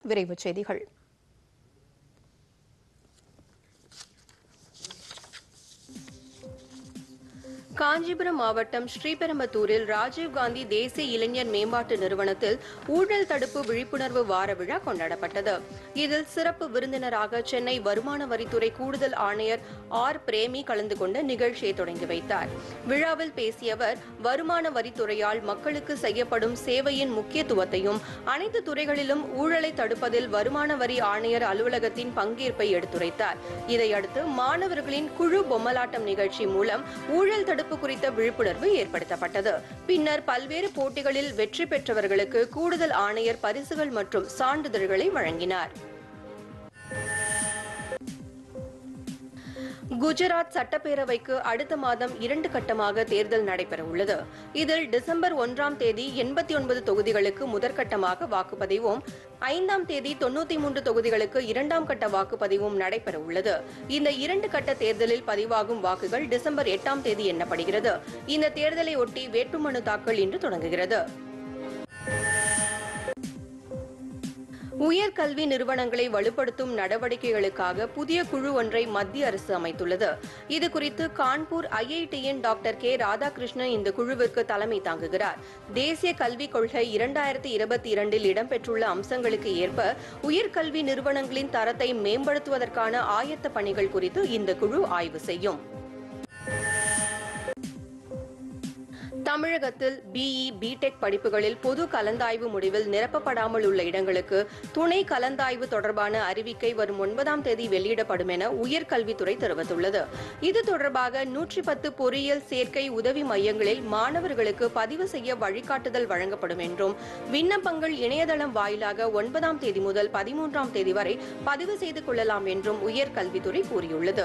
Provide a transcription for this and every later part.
விரைவுச் செய்திகள் காஞ்சிபுரம் மாவட்டம் ஸ்ரீபெரும்பத்தூரில் ராஜீவ்காந்தி தேசிய இளைஞர் மேம்பாட்டு நிறுவனத்தில் ஊழல் தடுப்பு விழிப்புணர்வு வார விழா கொண்டாடப்பட்டது இதில் சிறப்பு விருந்தினராக சென்னை வருமான வரித்துறை கூடுதல் ஆணையர் ஆர் பிரேமி கலந்து கொண்டு நிகழ்ச்சியை தொடங்கி வைத்தார் விழாவில் பேசிய அவர் வருமான வரித்துறையால் மக்களுக்கு செய்யப்படும் சேவையின் முக்கியத்துவத்தையும் அனைத்து துறைகளிலும் ஊழலை தடுப்பதில் வருமான வரி ஆணையர் அலுவலகத்தின் பங்கேற்பை எடுத்துரைத்தார் இதையடுத்து மாணவர்களின் குழு பொம்மலாட்டம் நிகழ்ச்சி மூலம் ஊழல் தடுப்பு குறித்த விழிப்புணர்வு ஏற்படுத்தப்பட்டது பின்னர் பல்வேறு போட்டிகளில் வெற்றி பெற்றவர்களுக்கு கூடுதல் ஆணையர் பரிசுகள் மற்றும் சான்றிதழ்களை வழங்கினார் குஜராத் சட்டப்பேரவைக்கு அடுத்த மாதம் இரண்டு கட்டமாக தேர்தல் நடைபெற உள்ளது இதில் டிசம்பர் ஒன்றாம் தேதி எண்பத்தி ஒன்பது தொகுதிகளுக்கு முதற்கட்டமாக வாக்குப்பதிவும் ஐந்தாம் தேதி தொண்ணூத்தி மூன்று தொகுதிகளுக்கு இரண்டாம் கட்ட வாக்குப்பதிவும் நடைபெற உள்ளது இந்த இரண்டு கட்ட தேர்தலில் பதிவாகும் வாக்குகள் டிசம்பர் எட்டாம் தேதி எண்ணப்படுகிறது இந்த தேர்தலை ஒட்டி வேட்புமனு தாக்கல் இன்று தொடங்குகிறது உயர்கல்வி நிறுவனங்களை வலுப்படுத்தும் நடவடிக்கைகளுக்காக புதிய குழு ஒன்றை மத்திய அரசு அமைத்துள்ளது இது குறித்து கான்பூர் ஐஐடியின் டாக்டர் கே ராதாகிருஷ்ணன் இந்த குழுவிற்கு தலைமை தாங்குகிறார் தேசிய கல்விக் கொள்கை இரண்டாயிரத்தி இருபத்தி இரண்டில் இடம்பெற்றுள்ள அம்சங்களுக்கு ஏற்ப உயர்கல்வி நிறுவனங்களின் தரத்தை மேம்படுத்துவதற்கான ஆயத்த பணிகள் குறித்து இந்த குழு ஆய்வு செய்யும் தமிழகத்தில் பிஇ பிடெக் படிப்புகளில் பொது கலந்தாய்வு முடிவில் நிரப்பப்படாமல் உள்ள இடங்களுக்கு துணை கலந்தாய்வு தொடர்பான அறிவிக்கை வரும் ஒன்பதாம் தேதி வெளியிடப்படும் என உயர்கல்வித்துறை தெரிவித்துள்ளது இது தொடர்பாக நூற்றி பத்து பொறியியல் சேர்க்கை உதவி மையங்களில் மாணவர்களுக்கு பதிவு செய்ய வழிகாட்டுதல் வழங்கப்படும் என்றும் விண்ணப்பங்கள் இணையதளம் வாயிலாக ஒன்பதாம் தேதி முதல் பதிமூன்றாம் தேதி வரை பதிவு செய்து கொள்ளலாம் என்றும் உயர்கல்வித்துறை கூறியுள்ளது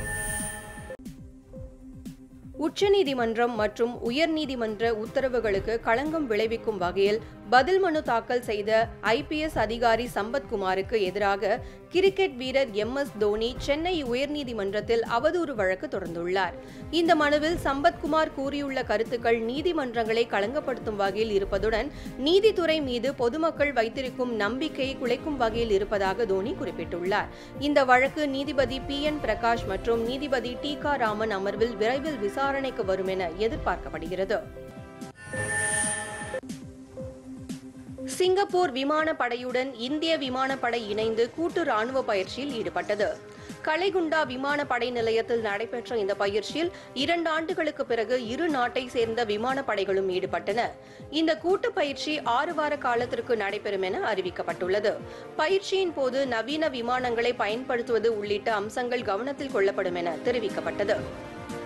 உச்சநீதிமன்றம் மற்றும் உயர்நீதிமன்ற உத்தரவுகளுக்கு களங்கம் விளைவிக்கும் வகையில் பதில் மனு தாக்கல் செய்த ஐபிஎஸ் அதிகாரி சம்பத்குமாருக்கு எதிராக கிரிக்கெட் வீரர் எம் எஸ் தோனி சென்னை உயர்நீதிமன்றத்தில் அவதூறு வழக்கு தொடர்ந்துள்ளார் இந்த மனுவில் சம்பத்குமார் கூறியுள்ள கருத்துக்கள் நீதிமன்றங்களை களங்கப்படுத்தும் வகையில் இருப்பதுடன் நீதித்துறை மீது பொதுமக்கள் வைத்திருக்கும் நம்பிக்கையை குலைக்கும் வகையில் இருப்பதாக தோனி குறிப்பிட்டுள்ளார் இந்த வழக்கு நீதிபதி பி என் பிரகாஷ் மற்றும் நீதிபதி டி கா ராமன் அமர்வில் விரைவில் விசாரணைக்கு வரும் என எதிர்பார்க்கப்படுகிறது சிங்கப்பூர் விமானப்படையுடன் இந்திய விமானப்படை இணைந்து கூட்டு ராணுவ பயிற்சியில் ஈடுபட்டது கலைகுண்டா விமானப்படை நிலையத்தில் நடைபெற்ற இந்த பயிற்சியில் இரண்டு ஆண்டுகளுக்கு பிறகு இரு நாட்டை சேர்ந்த விமானப்படைகளும் ஈடுபட்டன இந்த கூட்டு பயிற்சி ஆறு வார காலத்திற்கு நடைபெறும் என அறிவிக்கப்பட்டுள்ளது பயிற்சியின் போது நவீன விமானங்களை பயன்படுத்துவது உள்ளிட்ட அம்சங்கள் கவனத்தில் கொள்ளப்படும் என தெரிவிக்கப்பட்டது